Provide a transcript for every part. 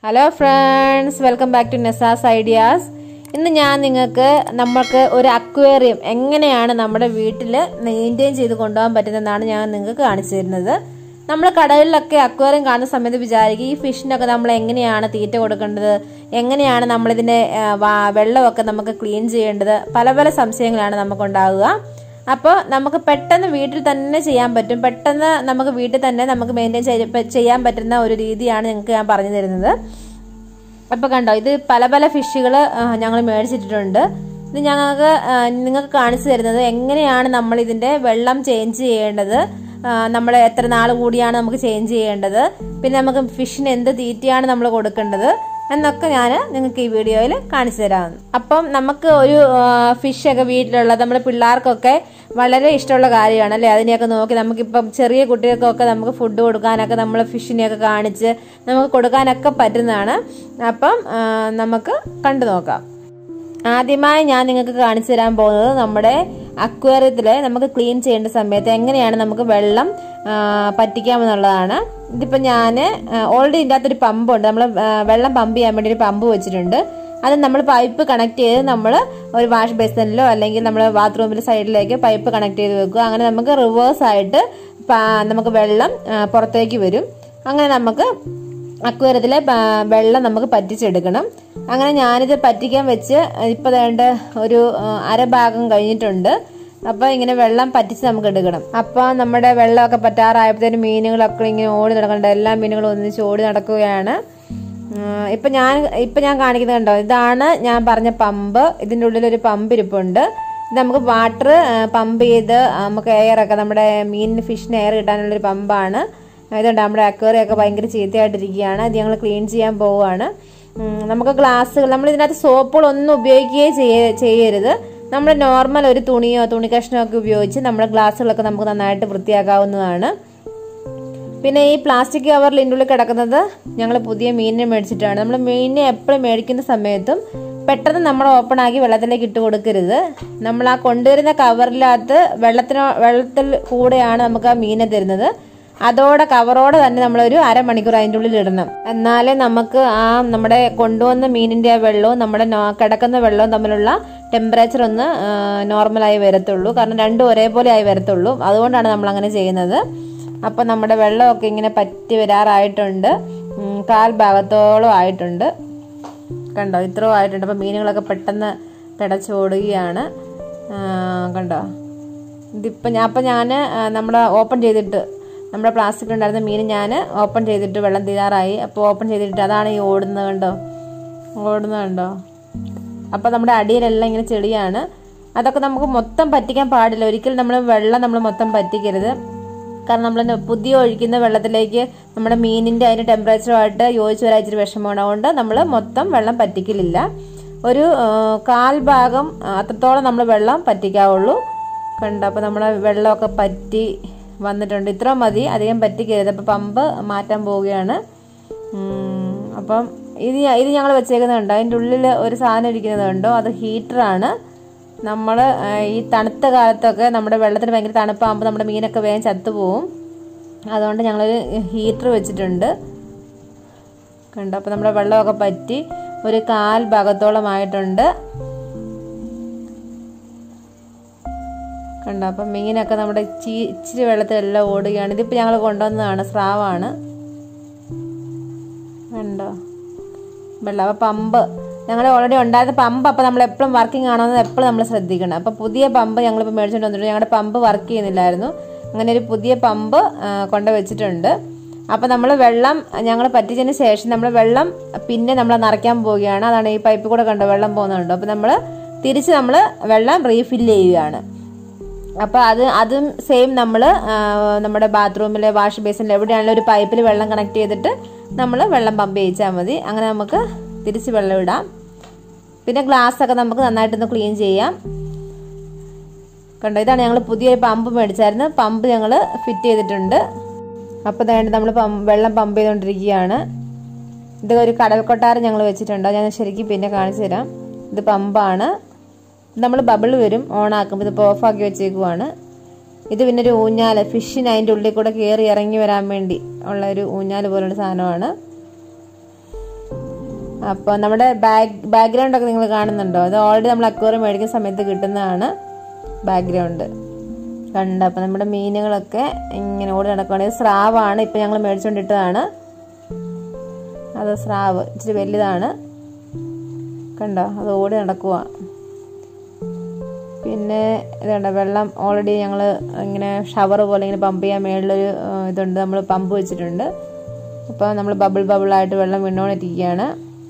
Hello friends welcome back to നെസാസ് ideas ഇന്ന് ഞാൻ നിങ്ങൾക്ക് നമുക്ക് ഒരു അക്വേറിയം എങ്ങനെയാണ് നമ്മുടെ വീട്ടിൽ മെയിൻറ്റെയിൻ ചെയ്ത് കൊണ്ടുപോകാൻ പറ്റുന്നതെന്നാണ് ഞാൻ നിങ്ങൾക്ക് കാണിച്ചു തരുന്നത് നമ്മൾ കടകളിലൊക്കെ അക്വേറിയം കാണുന്ന സമയത്ത് വിചാരിക്കും ഈ ഫിഷിനൊക്കെ നമ്മൾ എങ്ങനെയാണ് തീറ്റ കൊടുക്കേണ്ടത് എങ്ങനെയാണ് നമ്മളിതിൻ്റെ ആ, വാ- വെള്ളമൊക്കെ നമുക്ക് ക്ലീൻ ചെയ്യേണ്ടത് പല പല സംശയങ്ങളാണ് നമുക്കുണ്ടാകുക അപ്പോൾ നമുക്ക് പെട്ടെന്ന് വീട്ടിൽ തന്നെ ചെയ്യാൻ പറ്റും പെട്ടെന്ന് നമുക്ക് വീട്ടിൽ തന്നെ നമുക്ക് മെയിൻറ്റെയിൻ ചെയ്യാൻ പറ്റുന്ന ഒരു രീതിയാണ് നിങ്ങൾക്ക് ഞാൻ പറഞ്ഞു തരുന്നത് അപ്പോൾ കണ്ടോ ഇത് പല പല ഫിഷുകൾ ഞങ്ങൾ മേടിച്ചിട്ടിട്ടുണ്ട് ഇത് ഞങ്ങൾക്ക് ആ, നിങ്ങൾക്ക് കാണിച്ചു തരുന്നത് എങ്ങനെയാണ് നമ്മൾ ഇതിൻ്റെ വെള്ളം ചേഞ്ച് ചെയ്യേണ്ടത് നമ്മൾ എത്ര നാൾ കൂടിയാണ് നമുക്ക് ചേഞ്ച് ചെയ്യേണ്ടത് പിന്നെ നമുക്ക് ഫിഷിന് എന്ത് തീറ്റയാണ് നമ്മൾ കൊടുക്കേണ്ടത് എന്നൊക്കെ ഞാൻ നിങ്ങൾക്ക് ഈ വീഡിയോയിൽ കാണിച്ചു തരാം അപ്പം നമുക്ക് ഒരു ഫിഷ് ഒക്കെ വീട്ടിലുള്ള നമ്മുടെ പിള്ളേർക്കൊക്കെ വളരെ ഇഷ്ടമുള്ള കാര്യമാണ് അല്ലേ അതിനെയൊക്കെ നോക്കി നമുക്കിപ്പം ചെറിയ കുട്ടികൾക്കൊക്കെ നമുക്ക് ഫുഡ് കൊടുക്കാനൊക്കെ നമ്മൾ ഫിഷിനെയൊക്കെ കാണിച്ച് നമുക്ക് കൊടുക്കാനൊക്കെ പറ്റുന്നതാണ് അപ്പം ആ, നമുക്ക് കണ്ടു നോക്കാം ആദ്യമായി ഞാൻ നിങ്ങൾക്ക് കാണിച്ചു തരാൻ പോകുന്നത് നമ്മുടെ അക്വേറിയത്തിൽ നമുക്ക് ക്ലീൻ ചെയ്യേണ്ട സമയത്ത് എങ്ങനെയാണ് നമുക്ക് വെള്ളം ആ, പറ്റിക്കാമെന്നുള്ളതാണ് ഇതിപ്പോൾ ഞാൻ ഓൾറെഡി ഇതിൻ്റെ അകത്തൊരു പമ്പുണ്ട് നമ്മൾ വെള്ളം പമ്പ് ചെയ്യാൻ വേണ്ടി ഒരു പമ്പ് വെച്ചിട്ടുണ്ട് അത് നമ്മൾ പൈപ്പ് കണക്ട് ചെയ്ത് നമ്മൾ ഒരു വാഷ് ബേസിനിലോ അല്ലെങ്കിൽ നമ്മൾ ബാത്റൂമിൻ്റെ സൈഡിലേക്ക് പൈപ്പ് കണക്ട് ചെയ്ത് വെക്കുക അങ്ങനെ നമുക്ക് റിവേഴ്സ് ആയിട്ട് പ- നമുക്ക് വെള്ളം ആ, പുറത്തേക്ക് വരും അങ്ങനെ നമുക്ക് അക്വേറിയത്തിലെ പ- വെള്ളം നമുക്ക് പറ്റിച്ചെടുക്കണം അങ്ങനെ ഞാനിത് പറ്റിക്കാൻ വെച്ച് ഇപ്പൊ വേണ്ട ഒരു ആ, അരഭാഗം കഴിഞ്ഞിട്ടുണ്ട് അപ്പൊ ഇങ്ങനെ വെള്ളം പറ്റിച്ച് നമുക്ക് എടുക്കണം അപ്പൊ നമ്മുടെ വെള്ളമൊക്കെ പറ്റാറായപ്പോഴത്തേനും മീനുകളൊക്കെ ഇങ്ങനെ ഓടി നടക്കണ്ട എല്ലാ മീനുകളും ഒന്നിച്ച് ഓടി നടക്കുകയാണ് ഉം, ഇപ്പൊ ഞാൻ ഇപ്പൊ ഞാൻ കാണിക്കുന്നത് കണ്ടോ ഇതാണ് ഞാൻ പറഞ്ഞ പമ്പ് ഇതിന്റെ ഉള്ളിൽ ഒരു പമ്പ് ഇരിപ്പുണ്ട് ഇത് നമുക്ക് വാട്ടർ പമ്പ് ചെയ്ത് നമുക്ക് എയർ ഒക്കെ നമ്മുടെ മീനിന് ഫിഷിന് എയർ കിട്ടാനുള്ള ഒരു പമ്പാണ് ഇതുണ്ട് നമ്മുടെ അക്വേറിയം ഒക്കെ ഭയങ്കര ചീത്തയായിട്ടിരിക്കുകയാണ് ഇത് ഞങ്ങൾ ക്ലീൻ ചെയ്യാൻ പോവുകയാണ് ഉം, നമുക്ക് ഗ്ലാസ്സുകൾ നമ്മൾ ഇതിനകത്ത് സോപ്പുകളൊന്നും ഉപയോഗിക്കുകയേ ചെയ്യ- ചെയ്യരുത് നമ്മൾ നോർമൽ ഒരു തുണിയോ തുണി കഷ്ണമോ ഒക്കെ ഉപയോഗിച്ച് നമ്മുടെ ഗ്ലാസ്സുകളൊക്കെ നമുക്ക് നന്നായിട്ട് വൃത്തിയാക്കാവുന്നതാണ് പിന്നെ ഈ പ്ലാസ്റ്റിക് കവറിൽ ഇതിൻ്റെ ഉള്ളിൽ കിടക്കുന്നത് ഞങ്ങൾ പുതിയ മീനിനെ മേടിച്ചിട്ടാണ് നമ്മൾ മീനിനെ എപ്പോഴും മേടിക്കുന്ന സമയത്തും പെട്ടെന്ന് നമ്മൾ ഓപ്പൺ ആക്കി വെള്ളത്തിലേക്ക് ഇട്ട് കൊടുക്കരുത് നമ്മൾ ആ കൊണ്ടുവരുന്ന കവറിനകത്ത് വെള്ളത്തിനോ വെള്ളത്തിൽ കൂടെയാണ് നമുക്ക് ആ മീനെ തരുന്നത് അതോടെ കവറോടെ തന്നെ നമ്മളൊരു അരമണിക്കൂർ അതിൻ്റെ ഉള്ളിൽ ഇടണം എന്നാലേ നമുക്ക് ആ നമ്മുടെ കൊണ്ടുവന്ന മീനിൻ്റെ ആ വെള്ളവും നമ്മുടെ നോ- കിടക്കുന്ന വെള്ളവും തമ്മിലുള്ള ടെമ്പറേച്ചർ ഒന്ന് നോർമലായി വരത്തുള്ളൂ കാരണം രണ്ടും ഒരേപോലെ ആയി വരത്തുള്ളൂ അതുകൊണ്ടാണ് നമ്മൾ അങ്ങനെ ചെയ്യുന്നത് അപ്പം നമ്മുടെ വെള്ളമൊക്കെ ഇങ്ങനെ പറ്റി വരാറായിട്ടുണ്ട് ഉം, കാൽ ഭാഗത്തോളം ആയിട്ടുണ്ട് കണ്ടോ ഇത്രയും ആയിട്ടുണ്ട് അപ്പം മീനുകളൊക്കെ പെട്ടെന്ന് പിടച്ചോടുകയാണ് ആ, കണ്ടോ ഇതിപ്പോൾ ഞാൻ അപ്പം ഞാൻ നമ്മുടെ ഓപ്പൺ ചെയ്തിട്ട് നമ്മുടെ പ്ലാസ്റ്റിക് ഉണ്ടായിരുന്ന മീൻ ഞാൻ ഓപ്പൺ ചെയ്തിട്ട് വെള്ളം തീരാറായി അപ്പോൾ ഓപ്പൺ ചെയ്തിട്ട് അതാണ് ഈ ഓടുന്നത് കണ്ടോ ഓടുന്നത് കണ്ടോ അപ്പോൾ നമ്മുടെ അടിയിലെല്ലാം ഇങ്ങനെ ചെളിയാണ് അതൊക്കെ നമുക്ക് മൊത്തം പറ്റിക്കാൻ പാടില്ല ഒരിക്കലും നമ്മൾ വെള്ളം നമ്മൾ മൊത്തം പറ്റിക്കരുത് കാരണം നമ്മൾ പുതിയ ഒഴിക്കുന്ന വെള്ളത്തിലേക്ക് നമ്മുടെ മീനിൻ്റെ അതിൻ്റെ ടെമ്പറേച്ചറുമായിട്ട് യോജിച്ച് വരാൻ ഇച്ചിരി വിഷമമാണ് അതുകൊണ്ട് നമ്മൾ മൊത്തം വെള്ളം പറ്റിക്കലില്ല ഒരു ആ, കാൽ ഭാഗം ആ, അത്രത്തോളം നമ്മൾ വെള്ളം പറ്റിക്കാവുള്ളൂ കണ്ടോ അപ്പോൾ നമ്മുടെ വെള്ളമൊക്കെ പറ്റി വന്നിട്ടുണ്ട് ഇത്ര മതി അധികം പറ്റിക്കരുത് അപ്പോൾ പമ്പ് മാറ്റാൻ പോവുകയാണ് ഉം, അപ്പം ഇത് ഞ- ഇത് ഞങ്ങൾ വെച്ചേക്കുന്നുണ്ട് അതിൻ്റെ ഉള്ളിൽ ഒരു സാധനം ഇരിക്കുന്നത് കണ്ടോ അത് ഹീറ്ററാണ് നമ്മൾ ഈ തണുത്ത കാലത്തൊക്കെ നമ്മുടെ വെള്ളത്തിന് ഭയങ്കര തണുപ്പാകുമ്പോൾ നമ്മുടെ മീനൊക്കെ വേഗം ചത്തുപോകും അതുകൊണ്ട് ഞങ്ങളൊരു ഹീറ്റർ വെച്ചിട്ടുണ്ട് കണ്ടോ അപ്പോൾ നമ്മുടെ വെള്ളമൊക്കെ പറ്റി ഒരു കാൽ ഭാഗത്തോളം ആയിട്ടുണ്ട് കണ്ടോ അപ്പം മീനൊക്കെ നമ്മുടെ ഇച്ചി ഇച്ചിരി വെള്ളത്തിലെല്ലാം ഓടുകയാണ് ഇതിപ്പോൾ ഞങ്ങൾ കൊണ്ടുവന്നതാണ് സ്രാവാണ് കണ്ടോ വെള്ളം അപ്പോൾ പമ്പ് ഞങ്ങൾ ഓൾറെഡി ഉണ്ടായിരുന്ന പമ്പ് അപ്പോൾ നമ്മൾ എപ്പോഴും വർക്കിംഗ് ആണോ എന്ന് എപ്പോഴും നമ്മൾ ശ്രദ്ധിക്കണം അപ്പോൾ പുതിയ പമ്പ് ഞങ്ങളിപ്പോൾ മേടിച്ചുകൊണ്ട് വന്നിട്ടുണ്ട് ഞങ്ങളുടെ പമ്പ് വർക്ക് ചെയ്യുന്നില്ലായിരുന്നു അങ്ങനെ ഒരു പുതിയ പമ്പ് ആ, കൊണ്ട് വെച്ചിട്ടുണ്ട് അപ്പോൾ നമ്മൾ വെള്ളം ഞങ്ങൾ പറ്റിച്ചതിന് ശേഷം നമ്മൾ വെള്ളം പിന്നെ നമ്മൾ നിറയ്ക്കാൻ പോവുകയാണ് അതാണ് ഈ പൈപ്പ് കൂടെ കണ്ടോ വെള്ളം പോകുന്നുണ്ട് അപ്പോൾ നമ്മൾ തിരിച്ച് നമ്മൾ വെള്ളം റീഫില്ല് ചെയ്യുകയാണ് അപ്പോൾ അത് അതും സെയിം നമ്മൾ നമ്മുടെ ബാത്റൂമിൽ വാഷ് ബേസിനിൽ എവിടെയാണെങ്കിലും ഒരു പൈപ്പിൽ വെള്ളം കണക്ട് ചെയ്തിട്ട് നമ്മൾ വെള്ളം പമ്പ് ചെയ്യിച്ചാൽ മതി അങ്ങനെ നമുക്ക് തിരിച്ച് വെള്ളം ഇടാം പിന്നെ ഗ്ലാസ് ഒക്കെ നമുക്ക് നന്നായിട്ടൊന്ന് ക്ലീൻ ചെയ്യാം കണ്ടോ ഇതാണ് ഞങ്ങൾ പുതിയൊരു പമ്പ് മേടിച്ചായിരുന്നു പമ്പ് ഞങ്ങൾ ഫിറ്റ് ചെയ്തിട്ടുണ്ട് അപ്പോൾ വേണ്ട നമ്മൾ വെള്ളം പമ്പ് ചെയ്തുകൊണ്ടിരിക്കുകയാണ് ഇത് ഒരു കടൽ കൊട്ടാരം ഞങ്ങൾ വെച്ചിട്ടുണ്ട് അത് ഞാൻ ശരിക്കും പിന്നെ കാണിച്ചു തരാം ഇത് പമ്പാണ് നമ്മൾ ബബിൾ വരും ഓൺ ആക്കുമ്പോൾ ഇതിപ്പോൾ ഓഫാക്കി വെച്ചേക്കുവാണ് ഇത് പിന്നെ ഒരു ഊഞ്ഞാൽ ഫിഷിന് അതിൻ്റെ ഉള്ളിൽ കൂടെ കയറി ഇറങ്ങി വരാൻ വേണ്ടി ഉള്ള ഒരു ഊഞ്ഞാൽ പോലുള്ള സാധനമാണ് അപ്പോൾ നമ്മുടെ ബാക്ക് ബാക്ക്ഗ്രൗണ്ട് ഒക്കെ നിങ്ങൾ കാണുന്നുണ്ടോ അത് ഓൾറെഡി നമ്മൾ അക്വേറിയം മേടിക്കുന്ന സമയത്ത് കിട്ടുന്നതാണ് ബാക്ക്ഗ്രൗണ്ട് കണ്ട അപ്പം നമ്മുടെ മീനുകളൊക്കെ ഇങ്ങനെ ഓടി നടക്കുകയാണ് ഇത് സ്രാവാണ് ഇപ്പം ഞങ്ങൾ മേടിച്ചുകൊണ്ടിട്ടതാണ് അത് സ്രാവ് ഇച്ചിരി വലുതാണ് കണ്ടോ അത് ഓടി നടക്കുക പിന്നെ ഇതുണ്ട് വെള്ളം ഓൾറെഡി ഞങ്ങൾ ഇങ്ങനെ ഷവർ പോലെ ഇങ്ങനെ പമ്പ് ചെയ്യാൻ മേളിലൊരു ആ, ഇതുണ്ട് നമ്മൾ പമ്പ് വെച്ചിട്ടുണ്ട് അപ്പോൾ നമ്മൾ ബബിൾ ബബിളായിട്ട് വെള്ളം വീണുകൊണ്ടിരിക്കുകയാണ്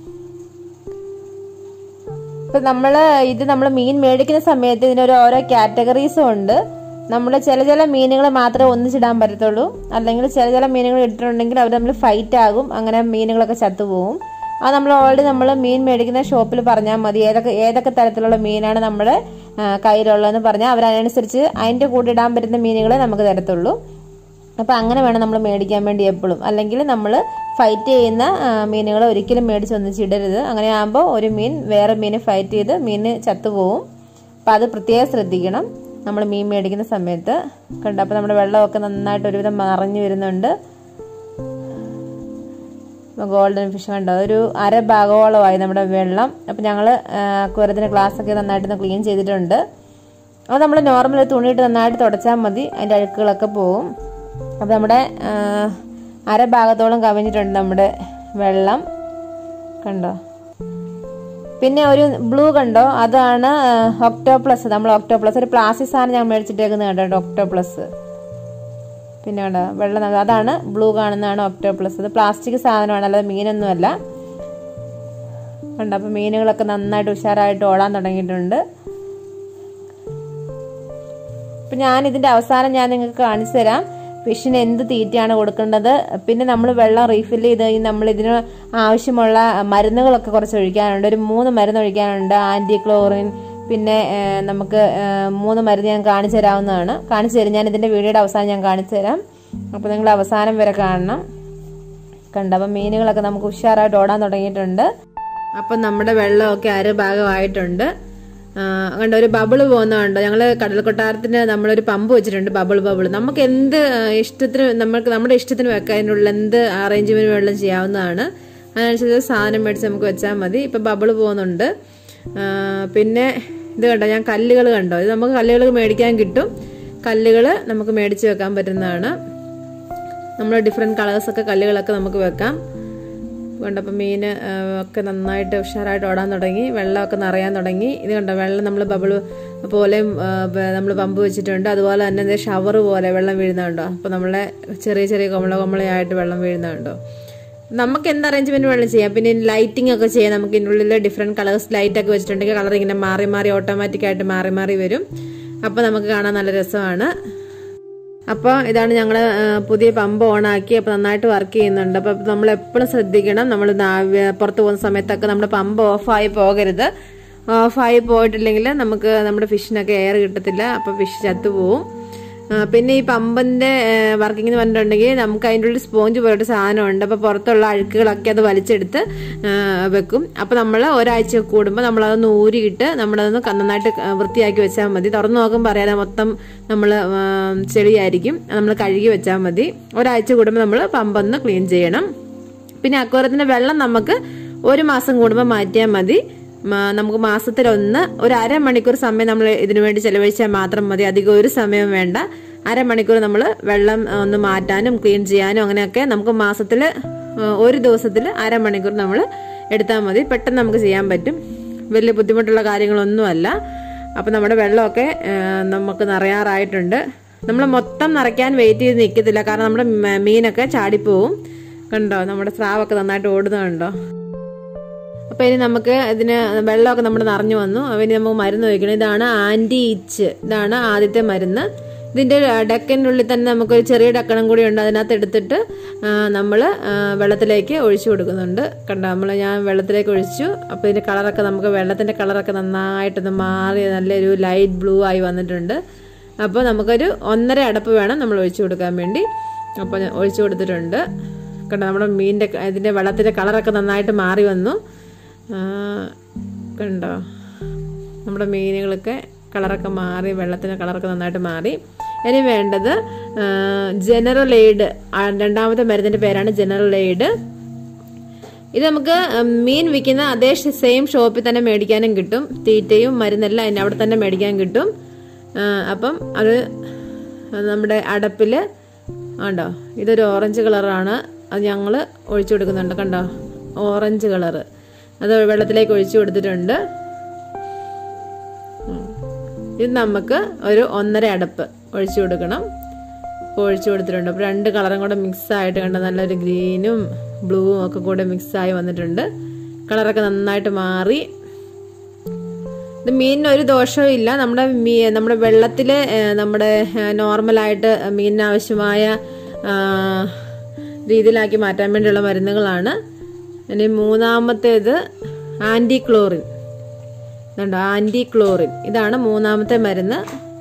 ഇപ്പം നമ്മൾ ഇത് നമ്മൾ മീൻ മേടിക്കുന്ന സമയത്ത് ഇതിനൊരു ഓരോ കാറ്റഗറീസും ഉണ്ട് നമ്മൾ ചില ചില മീനുകൾ മാത്രമേ ഒന്നിച്ചിടാൻ പറ്റത്തുള്ളൂ അല്ലെങ്കിൽ ചില ചില മീനുകൾ ഇട്ടിട്ടുണ്ടെങ്കിൽ അവർ നമ്മൾ ഫൈറ്റ് ആകും അങ്ങനെ മീനുകളൊക്കെ ചത്തുപോകും അത് നമ്മൾ ഓൾറെഡി നമ്മൾ മീൻ മേടിക്കുന്ന ഷോപ്പിൽ പറഞ്ഞാൽ മതി ഏതൊക്കെ ഏതൊക്കെ തരത്തിലുള്ള മീനാണ് നമ്മുടെ ആ, കയ്യിലുള്ളതെന്ന് പറഞ്ഞാൽ അവരനുസരിച്ച് അതിൻ്റെ കൂടെ ഇടാൻ പറ്റുന്ന മീനുകളെ നമുക്ക് തരത്തുള്ളൂ അപ്പം അങ്ങനെ വേണം നമ്മൾ മേടിക്കാൻ വേണ്ടി എപ്പോഴും അല്ലെങ്കിൽ നമ്മൾ ഫൈറ്റ് ചെയ്യുന്ന മീനുകൾ ഒരിക്കലും മേടിച്ച് ഒന്നിച്ചിടരുത് അങ്ങനെ ആകുമ്പോൾ ഒരു മീൻ വേറെ മീനെ ഫൈറ്റ് ചെയ്ത് മീൻ ചത്തുപോകും അപ്പം അത് പ്രത്യേകം ശ്രദ്ധിക്കണം നമ്മൾ മീൻ മേടിക്കുന്ന സമയത്ത് കണ്ടോ അപ്പം നമ്മുടെ വെള്ളമൊക്കെ നന്നായിട്ട് ഒരുവിധം മറിഞ്ഞു വരുന്നുണ്ട് ഗോൾഡൻ ഫിഷ് കണ്ടോ ഒരു അര ഭാഗോളമായി നമ്മുടെ വെള്ളം അപ്പം ഞങ്ങൾ അക്വരത്തിൻ്റെ ഗ്ലാസ്സൊക്കെ നന്നായിട്ടൊന്ന് ക്ലീൻ ചെയ്തിട്ടുണ്ട് അത് നമ്മൾ നോർമൽ തുണിയിട്ട് നന്നായിട്ട് തുടച്ചാൽ മതി അതിൻ്റെ അഴുക്കുകളൊക്കെ പോവും അപ്പം നമ്മുടെ ആ, അര ഭാഗത്തോളം കവിഞ്ഞിട്ടുണ്ട് നമ്മുടെ വെള്ളം കണ്ടോ പിന്നെ ഒരു ബ്ലൂ കണ്ടോ അതാണ് ഒക്ടോപ്ലസ് നമ്മൾ ഒക്ടോപ്ലസ് ഒരു പ്ലാസ്റ്റിക് സാധനം ഞാൻ മേടിച്ചിട്ടേക്കുന്നത് കണ്ടോ ഒക്ടോപ്ലസ് പിന്നെ കണ്ടോ വെള്ളം ന- അതാണ് ബ്ലൂ കാണുന്നതാണ് ഒക്ടോപ്ലസ് ഇത് പ്ലാസ്റ്റിക് സാധനമാണ് അല്ലാതെ മീനൊന്നുമല്ല കണ്ടോ അപ്പം മീനുകളൊക്കെ നന്നായിട്ട് ഉഷാറായിട്ട് ഓടാൻ തുടങ്ങിയിട്ടുണ്ട് അപ്പം ഞാൻ ഇതിൻ്റെ അവസാനം ഞാൻ നിങ്ങൾക്ക് കാണിച്ചു തരാം ഫിഷിന് എന്ത് തീറ്റയാണ് കൊടുക്കേണ്ടത് പിന്നെ നമ്മൾ വെള്ളം റീഫിൽ ചെയ്ത് കഴിഞ്ഞ് നമ്മൾ ഇതിന് ആവശ്യമുള്ള മരുന്നുകളൊക്കെ കുറച്ച് ഒഴിക്കാനുണ്ട് ഒരു മൂന്ന് മരുന്ന് ഒഴിക്കാനുണ്ട് ആൻറ്റി ക്ലോറിൻ പിന്നെ ആ, നമുക്ക് ആ, മൂന്ന് മരുന്ന് ഞാൻ കാണിച്ചു തരാവുന്നതാണ് കാണിച്ചു തരും ഞാൻ ഇതിൻ്റെ വീഡിയോയുടെ അവസാനം ഞാൻ കാണിച്ചു തരാം അപ്പോൾ നിങ്ങൾ അവസാനം വരെ കാണണം കണ്ട അപ്പം മീനുകളൊക്കെ നമുക്ക് ഉഷാറായിട്ട് ഓടാൻ തുടങ്ങിയിട്ടുണ്ട് അപ്പം നമ്മുടെ വെള്ളമൊക്കെ അര ഭാഗമായിട്ടുണ്ട് ആ, കണ്ടോ ഒരു ബബിള് പോകുന്നതുണ്ടോ ഞങ്ങൾ കടൽ കൊട്ടാരത്തിന് നമ്മളൊരു പമ്പ് വെച്ചിട്ടുണ്ട് ബബിൾ ബബിൾ നമുക്ക് എന്ത് ആ, ഇഷ്ടത്തിന് നമുക്ക് നമ്മുടെ ഇഷ്ടത്തിന് വെക്കാൻ അതിനുള്ള എന്ത് അറേഞ്ച്മെന്റ് വെള്ളം ചെയ്യാവുന്നതാണ് അതിനനുസരിച്ച് സാധനം മേടിച്ച് നമുക്ക് വെച്ചാൽ മതി ഇപ്പം ബബിൾ പോകുന്നുണ്ട് ആ, പിന്നെ ഇത് കണ്ടോ ഞാൻ കല്ലുകൾ കണ്ടോ ഇത് നമുക്ക് കല്ലുകൾ മേടിക്കാൻ കിട്ടും കല്ലുകൾ നമുക്ക് മേടിച്ച് വെക്കാൻ പറ്റുന്നതാണ് നമ്മൾ ഡിഫറെൻറ്റ് കളേഴ്സൊക്കെ കല്ലുകളൊക്കെ നമുക്ക് വെക്കാം കണ്ടപ്പോൾ മീൻ ഒക്കെ നന്നായിട്ട് ഉഷാറായിട്ട് ഓടാൻ തുടങ്ങി വെള്ളമൊക്കെ നിറയാൻ തുടങ്ങി ഇത് കണ്ടോ വെള്ളം നമ്മൾ ബബിൾ പോലെയും നമ്മൾ പമ്പ് വെച്ചിട്ടുണ്ട് അതുപോലെ തന്നെ ഷവർ പോലെ വെള്ളം വീഴുന്നുണ്ടോ അപ്പോൾ നമ്മളെ ചെറിയ ചെറിയ കൊമള കൊമളയായിട്ട് വെള്ളം വീഴുന്നുണ്ടോ നമുക്ക് എന്ത് അറേഞ്ച്മെന്റ് വേണം ചെയ്യാം പിന്നെ ലൈറ്റിംഗ് ഒക്കെ ചെയ്യാം നമുക്ക് ഇതിൻ്റെ ഉള്ളിൽ ഡിഫറെൻറ്റ് കളേഴ്സ് ലൈറ്റ് ഒക്കെ വെച്ചിട്ടുണ്ടെങ്കിൽ കളർ ഇങ്ങനെ മാറി മാറി ഓട്ടോമാറ്റിക് ആയിട്ട് മാറി മാറി വരും അപ്പോൾ നമുക്ക് കാണാൻ നല്ല രസമാണ് അപ്പോൾ ഇതാണ് ഞങ്ങൾ പുതിയ പമ്പ് ഓണാക്കി അപ്പോൾ നന്നായിട്ട് വർക്ക് ചെയ്യുന്നുണ്ട് അപ്പോൾ നമ്മൾ എപ്പോഴും ശ്രദ്ധിക്കണം നമ്മൾ പുറത്ത് പോകുന്ന സമയത്തൊക്കെ നമ്മുടെ പമ്പ് ഓഫായി പോകരുത് ഓഫായി പോയിട്ടില്ലെങ്കിൽ നമുക്ക് നമ്മുടെ ഫിഷിനൊക്കെ എയർ കിട്ടത്തില്ല അപ്പോൾ ഫിഷ് ചത്തുപോകും ആ, പിന്നെ ഈ പമ്പിന്റെ വർക്കിംഗ് എന്ന് പറഞ്ഞിട്ടുണ്ടെങ്കിൽ നമുക്ക് അതിൻ്റെ ഉള്ളിൽ സ്പോഞ്ച് പോലൊരു സാധനമുണ്ട് അപ്പോൾ പുറത്തുള്ള അഴുക്കുകളൊക്കെ അത് വലിച്ചെടുത്ത് ആ, വെക്കും അപ്പോൾ നമ്മൾ ഒരാഴ്ച കൂടുമ്പോൾ നമ്മളതൊന്ന് ഊരിയിട്ട് നമ്മളതൊന്ന് ക- നന്നായിട്ട് ക- വൃത്തിയാക്കി വെച്ചാൽ മതി തുറന്നു നോക്കുമ്പോൾ അറിയാതെ മൊത്തം നമ്മൾ ചെളിയായിരിക്കും നമ്മൾ കഴുകി വെച്ചാൽ മതി ഒരാഴ്ച കൂടുമ്പോൾ നമ്മൾ പമ്പൊന്ന് ക്ലീൻ ചെയ്യണം പിന്നെ അക്വാറത്തിന്റെ വെള്ളം നമുക്ക് ഒരു മാസം കൂടുമ്പോൾ മാറ്റിയാൽ മതി മ- നമുക്ക് മാസത്തിലൊന്ന് ഒരു അരമണിക്കൂർ സമയം നമ്മൾ ഇതിനു വേണ്ടി ചെലവഴിച്ചാൽ മാത്രം മതി അധികം ഒരു സമയം വേണ്ട അരമണിക്കൂർ നമ്മൾ വെള്ളം ആ, ഒന്ന് മാറ്റാനും ക്ലീൻ ചെയ്യാനും അങ്ങനെയൊക്കെ നമുക്ക് മാസത്തിൽ ഒരു ദിവസത്തിൽ അരമണിക്കൂർ നമ്മൾ എടുത്താൽ മതി പെട്ടെന്ന് നമുക്ക് ചെയ്യാൻ പറ്റും വലിയ ബുദ്ധിമുട്ടുള്ള കാര്യങ്ങളൊന്നുമല്ല അപ്പം നമ്മുടെ വെള്ളമൊക്കെ ആ, നമുക്ക് നിറയാറായിട്ടുണ്ട് നമ്മൾ മൊത്തം നിറയ്ക്കാൻ വെയിറ്റ് ചെയ്ത് നിൽക്കത്തില്ല കാരണം നമ്മുടെ മ- മീനൊക്കെ ചാടിപ്പോവും കണ്ടോ നമ്മുടെ സ്രാവൊക്കെ നന്നായിട്ട് ഓടുന്നുണ്ടോ അപ്പൊ ഇനി നമുക്ക് ഇതിന് വെള്ളമൊക്കെ നമ്മുടെ നിറഞ്ഞു വന്നു അപ്പൊ ഇനി നമുക്ക് മരുന്ന് ഒഴിക്കണം ഇതാണ് ആന്റി ഇച്ച് ഇതാണ് ആദ്യത്തെ മരുന്ന് ഇതിന്റെ ഡക്കൻ്റെ ഉള്ളിൽ തന്നെ നമുക്കൊരു ചെറിയ ഡക്കണം കൂടി ഉണ്ട് അതിനകത്ത് എടുത്തിട്ട് നമ്മൾ വെള്ളത്തിലേക്ക് ഒഴിച്ചു കൊടുക്കുന്നുണ്ട് കണ്ടോ നമ്മൾ ഞാൻ വെള്ളത്തിലേക്ക് ഒഴിച്ചു അപ്പോൾ ഇതിന്റെ കളറൊക്കെ നമുക്ക് വെള്ളത്തിന്റെ കളറൊക്കെ നന്നായിട്ടൊന്ന് മാറി നല്ലൊരു ലൈറ്റ് ബ്ലൂ ആയി വന്നിട്ടുണ്ട് അപ്പോൾ നമുക്കൊരു ഒന്നര അടപ്പ് വേണം നമ്മൾ ഒഴിച്ചു കൊടുക്കാൻ വേണ്ടി അപ്പോൾ ഞാൻ ഒഴിച്ചു കൊടുത്തിട്ടുണ്ട് കണ്ടോ നമ്മുടെ മീനിൻ്റെ ഇതിൻ്റെ വെള്ളത്തിൻ്റെ കളറൊക്കെ നന്നായിട്ട് മാറി വന്നു ആ, കണ്ടോ നമ്മുടെ മീനുകളൊക്കെ കളറൊക്കെ മാറി വെള്ളത്തിൻ്റെ കളറൊക്കെ നന്നായിട്ട് മാറി ഇനി വേണ്ടത് ജനറൽ എയ്ഡ് രണ്ടാമത്തെ മരുന്നിൻ്റെ പേരാണ് ജനറൽ എയ്ഡ് ഇത് നമുക്ക് ഉം, മീൻ വിൽക്കുന്ന അതേ സെയിം ഷോപ്പിൽ തന്നെ മേടിക്കാനും കിട്ടും തീറ്റയും മരുന്നെല്ലാം അതിന് അവിടെ തന്നെ മേടിക്കാൻ കിട്ടും ആ, അപ്പം അത് നമ്മുടെ അടപ്പില് ഉണ്ടോ ഇതൊരു ഓറഞ്ച് കളറാണ് അത് ഞങ്ങൾ ഒഴിച്ചു കൊടുക്കുന്നുണ്ട് കണ്ടോ ഓറഞ്ച് കളറ് അത് വെള്ളത്തിലേക്ക് ഒഴിച്ചു കൊടുത്തിട്ടുണ്ട് ഉം. ഇത് നമുക്ക് ഒരു ഒന്നര അടപ്പ് ഒഴിച്ചു കൊടുക്കണം അപ്പോൾ ഒഴിച്ചു കൊടുത്തിട്ടുണ്ട് അപ്പോൾ രണ്ട് കളറും കൂടെ മിക്സ് ആയിട്ട് കണ്ട നല്ലൊരു ഗ്രീനും ബ്ലൂവും ഒക്കെ കൂടെ മിക്സ് ആയി വന്നിട്ടുണ്ട് കളറൊക്കെ നന്നായിട്ട് മാറി ഇത് മീനിന് ഒരു ദോഷവും ഇല്ല നമ്മുടെ മീ നമ്മുടെ വെള്ളത്തിൽ നമ്മുടെ നോർമലായിട്ട് മീനിന് ആവശ്യമായ ആ, രീതിയിലാക്കി മാറ്റാൻ വേണ്ടിയുള്ള മരുന്നുകളാണ് ഇനി മൂന്നാമത്തേത് ആൻറ്റി ക്ലോറിൻ ഇതുണ്ടോ ആൻറ്റി ക്ലോറിൻ ഇതാണ് മൂന്നാമത്തെ മരുന്ന്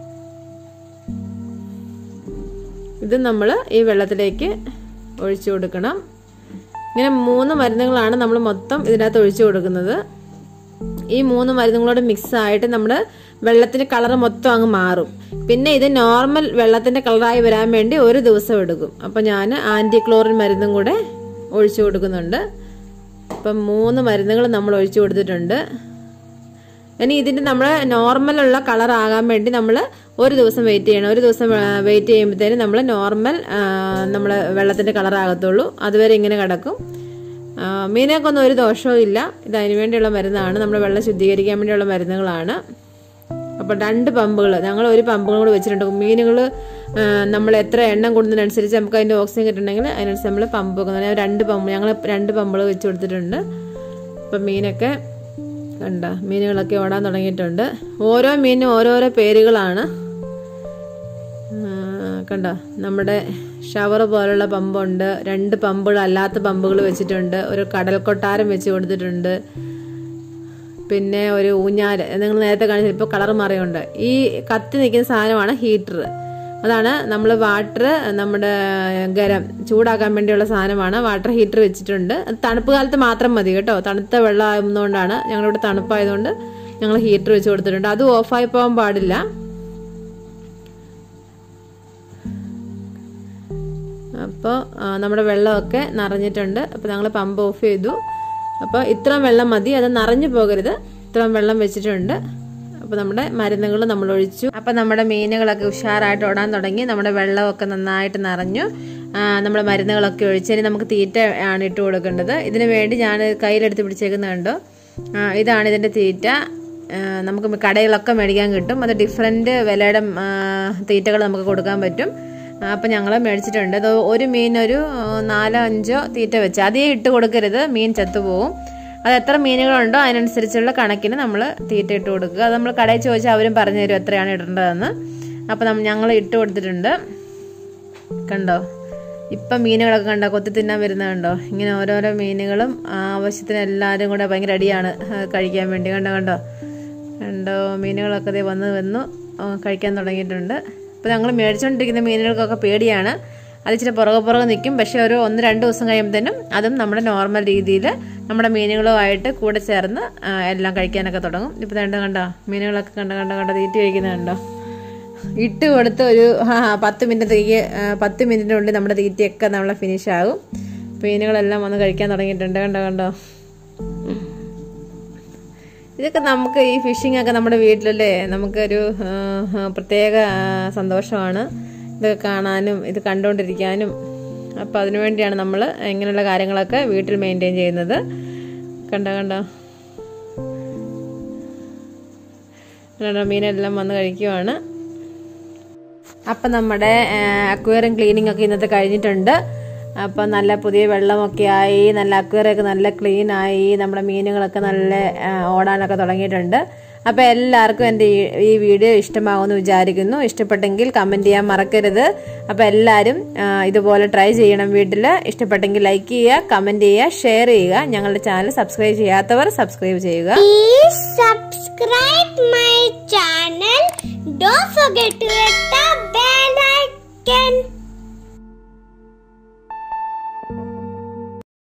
ഇത് നമ്മൾ ഈ വെള്ളത്തിലേക്ക് ഒഴിച്ചു കൊടുക്കണം ഇങ്ങനെ മൂന്ന് മരുന്നുകളാണ് നമ്മൾ മൊത്തം ഇതിനകത്ത് ഒഴിച്ചു കൊടുക്കുന്നത് ഈ മൂന്ന് മരുന്നുകളോട് മിക്സ് ആയിട്ട് നമ്മുടെ വെള്ളത്തിന്റെ കളർ മൊത്തം അങ്ങ് മാറും പിന്നെ ഇത് നോർമൽ വെള്ളത്തിന്റെ കളറായി വരാൻ വേണ്ടി ഒരു ദിവസം എടുക്കും അപ്പൊ ഞാൻ ആന്റി ക്ലോറിൻ മരുന്നും കൂടെ ഒഴിച്ചു കൊടുക്കുന്നുണ്ട് അപ്പം മൂന്ന് മരുന്നുകൾ നമ്മൾ ഒഴിച്ചു കൊടുത്തിട്ടുണ്ട് ഇനി ഇതിന്റെ നമ്മൾ നോർമൽ ഉള്ള കളർ ആകാൻ വേണ്ടി നമ്മൾ ഒരു ദിവസം വെയിറ്റ് ചെയ്യണം ഒരു ദിവസം വെയിറ്റ് ചെയ്യുമ്പോഴത്തേനും നമ്മൾ നോർമൽ നമ്മൾ വെള്ളത്തിന്റെ കളർ ആകത്തുള്ളൂ അതുവരെ ഇങ്ങനെ കിടക്കും ആ, മീനൊക്കെ ഒന്നും ഒരു ദോഷവും ഇല്ല ഇത് അതിന് വേണ്ടിയുള്ള മരുന്നാണ് നമ്മൾ വെള്ളം ശുദ്ധീകരിക്കാൻ വേണ്ടിയുള്ള മരുന്നുകളാണ് അപ്പോൾ രണ്ട് പമ്പുകൾ ഞങ്ങൾ ഒരു പമ്പുകൾ കൂടെ വെച്ചിട്ടുണ്ട് മീനുകൾ നമ്മൾ എത്ര എണ്ണം കൂടുന്നതിനനുസരിച്ച് നമുക്ക് അതിൻ്റെ ഓക്സിജൻ കിട്ടണമെങ്കിൽ അതിനനുസരിച്ച് നമ്മൾ പമ്പ് വെക്കുന്നത് ഞാൻ രണ്ട് പമ്പ് ഞങ്ങൾ രണ്ട് പമ്പുകൾ വെച്ച് കൊടുത്തിട്ടുണ്ട് അപ്പം മീനൊക്കെ കണ്ട മീനുകളൊക്കെ ഓടാൻ തുടങ്ങിയിട്ടുണ്ട് ഓരോ മീനും ഓരോരോ പേരുകളാണ് ആ, കണ്ടോ നമ്മുടെ ഷവർ പോലുള്ള പമ്പുണ്ട് രണ്ട് പമ്പുകൾ അല്ലാത്ത പമ്പുകൾ വെച്ചിട്ടുണ്ട് ഒരു കടൽ കൊട്ടാരം വെച്ച് കൊടുത്തിട്ടുണ്ട് പിന്നെ ഒരു ഊഞ്ഞാല് നിങ്ങൾ നേരത്തെ കാണിച്ചത് ഇപ്പോൾ കളർ മാറിയുണ്ട് ഈ കത്തി നിൽക്കുന്ന സാധനമാണ് ഹീറ്റർ അതാണ് നമ്മൾ വാട്ടർ നമ്മുടെ ഗരം ചൂടാക്കാൻ വേണ്ടിയുള്ള സാധനമാണ് വാട്ടർ ഹീറ്റർ വെച്ചിട്ടുണ്ട് അത് തണുപ്പ് കാലത്ത് മാത്രം മതി കേട്ടോ തണുത്ത വെള്ളം ആകുന്നതുകൊണ്ടാണ് ഞങ്ങളിവിടെ തണുപ്പായതുകൊണ്ട് ഞങ്ങൾ ഹീറ്റർ വെച്ച് കൊടുത്തിട്ടുണ്ട് അത് ഓഫായി പോകാൻ പാടില്ല അപ്പോൾ നമ്മുടെ വെള്ളമൊക്കെ നിറഞ്ഞിട്ടുണ്ട് അപ്പോൾ ഞങ്ങൾ പമ്പ് ഓഫ് ചെയ്തു അപ്പോൾ ഇത്രയും വെള്ളം മതി അത് നിറഞ്ഞു പോകരുത് ഇത്രയും വെള്ളം വെച്ചിട്ടുണ്ട് അപ്പോൾ നമ്മുടെ മരുന്നുകൾ നമ്മൾ ഒഴിച്ചു അപ്പോൾ നമ്മുടെ മീനുകളൊക്കെ ഉഷാറായിട്ട് ഓടാൻ തുടങ്ങി നമ്മുടെ വെള്ളമൊക്കെ നന്നായിട്ട് നിറഞ്ഞു നമ്മൾ മരുന്നുകളൊക്കെ ഒഴിച്ച് ഇനി നമുക്ക് തീറ്റ ആണ് ഇട്ട് കൊടുക്കേണ്ടത് ഇതിന് വേണ്ടി ഞാൻ കയ്യിലെടുത്ത് പിടിച്ചേക്കുന്നത് കണ്ടോ ആ, ഇതാണ് ഇതിൻ്റെ തീറ്റ ആ, നമുക്ക് കടയിലൊക്കെ മേടിക്കാൻ കിട്ടും അത് ഡിഫറെൻറ്റ് വിലയുടെ ആ, തീറ്റകൾ നമുക്ക് കൊടുക്കാൻ പറ്റും ആ, അപ്പം ഞങ്ങൾ മേടിച്ചിട്ടുണ്ട് അത് ഒരു മീനൊരു ആ, നാലോ അഞ്ചോ തീറ്റ വെച്ച് അധികം ഇട്ട് കൊടുക്കരുത് മീൻ ചത്തുപോകും അത് എത്ര മീനുകളുണ്ടോ അതിനനുസരിച്ചുള്ള കണക്കിന് നമ്മൾ തീറ്റ ഇട്ട് കൊടുക്കുക അത് നമ്മൾ കടയിൽ ചോദിച്ചാൽ അവരും പറഞ്ഞു തരും എത്രയാണ് ഇടേണ്ടതെന്ന് അപ്പം നമ്മൾ ഞങ്ങൾ ഇട്ട് കൊടുത്തിട്ടുണ്ട് കണ്ടോ ഇപ്പം മീനുകളൊക്കെ കണ്ടോ കൊത്തി തിന്നാൻ വരുന്നത് കണ്ടോ ഇങ്ങനെ ഓരോരോ മീനുകളും ആവശ്യത്തിന് എല്ലാവരും കൂടെ ഭയങ്കര അടിയാണ് ആ, കഴിക്കാൻ വേണ്ടി കണ്ടോ കണ്ടോ കണ്ടോ മീനുകളൊക്കെ ദേ വന്ന് വന്നു ആ, കഴിക്കാൻ തുടങ്ങിയിട്ടുണ്ട് അപ്പോൾ ഞങ്ങൾ മേടിച്ചുകൊണ്ടിരിക്കുന്ന മീനുകൾക്കൊക്കെ പേടിയാണ് അത് ഇച്ചിരി പുറകെ പുറകെ നിൽക്കും പക്ഷേ ഒരു ഒന്ന് രണ്ട് ദിവസം കഴിയുമ്പോഴത്തേനും അതും നമ്മുടെ നോർമൽ രീതിയിൽ നമ്മുടെ മീനുകളുമായിട്ട് കൂടെ ചേർന്ന് ആ, എല്ലാം കഴിക്കാനൊക്കെ തുടങ്ങും ഇപ്പോൾ കണ്ടോ കണ്ടോ മീനുകളൊക്കെ കണ്ടോ കണ്ടോ കണ്ടോ തീറ്റി കഴിക്കുന്നത് കണ്ടോ ഇട്ട് കൊടുത്ത് ഒരു ആ, പത്ത് മിനിറ്റത്തേക്ക് ആ, പത്ത് മിനിറ്റിനുള്ളിൽ നമ്മുടെ തീറ്റയൊക്കെ നമ്മളെ ഫിനിഷ് ആകും മീനുകളെല്ലാം വന്ന് കഴിക്കാൻ തുടങ്ങിയിട്ടുണ്ട് കണ്ടോ കണ്ടോ ഇതൊക്കെ നമുക്ക് ഈ ഫിഷിംഗ് ഒക്കെ നമ്മുടെ വീട്ടിലല്ലേ നമുക്കൊരു ആ, ആ, പ്രത്യേക ആ, സന്തോഷമാണ് ഇതൊക്കെ കാണാനും ഇത് കണ്ടുകൊണ്ടിരിക്കാനും അപ്പോൾ അതിനു വേണ്ടിയാണ് നമ്മൾ ഇങ്ങനെയുള്ള കാര്യങ്ങളൊക്കെ വീട്ടിൽ മെയിൻറ്റെയിൻ ചെയ്യുന്നത് കണ്ടോ കണ്ടോ കണ്ടോ മീനെല്ലാം വന്ന് കഴിക്കുവാണ് അപ്പം നമ്മുടെ അക്വേറിയം ക്ലീനിങ് ഒക്കെ ഇന്നത്തെ കഴിഞ്ഞിട്ടുണ്ട് അപ്പം നല്ല പുതിയ വെള്ളമൊക്കെ ആയി നല്ല അക്വേറിയൊക്കെ നല്ല ക്ലീൻ ആയി നമ്മുടെ മീനുകളൊക്കെ നല്ല ആ, ഓടാനൊക്കെ തുടങ്ങിയിട്ടുണ്ട് അപ്പം എല്ലാവർക്കും എൻ്റെ ഈ- ഈ വീഡിയോ ഇഷ്ടമാകുമെന്ന് വിചാരിക്കുന്നു ഇഷ്ടപ്പെട്ടെങ്കിൽ കമൻറ്റ് ചെയ്യാൻ മറക്കരുത് അപ്പം എല്ലാവരും ആ, ഇതുപോലെ ട്രൈ ചെയ്യണം വീട്ടിൽ ഇഷ്ടപ്പെട്ടെങ്കിൽ ലൈക്ക് ചെയ്യുക കമൻറ്റ് ചെയ്യുക ഷെയർ ചെയ്യുക ഞങ്ങളുടെ ചാനൽ സബ്സ്ക്രൈബ് ചെയ്യാത്തവർ സബ്സ്ക്രൈബ് ചെയ്യുക Please subscribe my channel. Don't forget to hit the bell icon.